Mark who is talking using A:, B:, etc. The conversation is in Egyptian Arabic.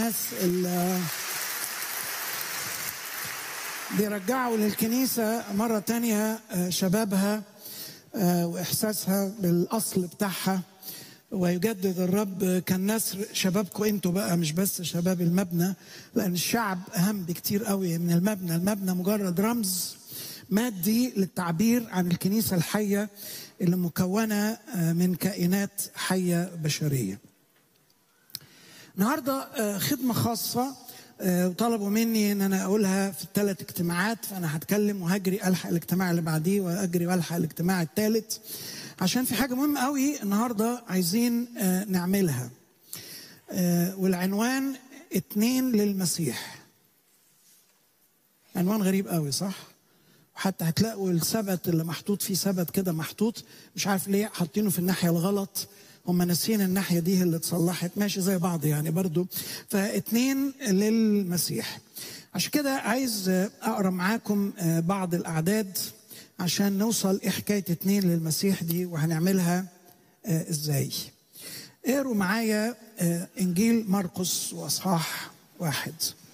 A: الناس اللي بيرجعوا للكنيسة مرة تانية شبابها وإحساسها بالأصل بتاعها ويجدد الرب كان نسر شبابكم انتوا بقى مش بس شباب المبنى لأن الشعب أهم بكتير قوي من المبنى المبنى مجرد رمز مادي للتعبير عن الكنيسة الحية اللي مكونة من كائنات حية بشرية النهاردة خدمة خاصة وطلبوا مني ان انا اقولها في الثلاث اجتماعات فانا هتكلم وهجري الحق الاجتماع اللي بعديه واجري والحق الاجتماع الثالث عشان في حاجه مهمه قوي النهارده عايزين نعملها والعنوان اتنين للمسيح عنوان غريب قوي صح وحتى هتلاقوا السبت اللي محطوط فيه سبت كده محطوط مش عارف ليه حاطينه في الناحيه الغلط هم ناسيين الناحية دي اللي اتصلحت ماشي زي بعض يعني برضو فاتنين للمسيح عشان كده عايز أقرأ معاكم بعض الأعداد عشان نوصل إيه حكاية اتنين للمسيح دي وهنعملها إزاي اقروا معايا إنجيل مرقس وأصحاح واحد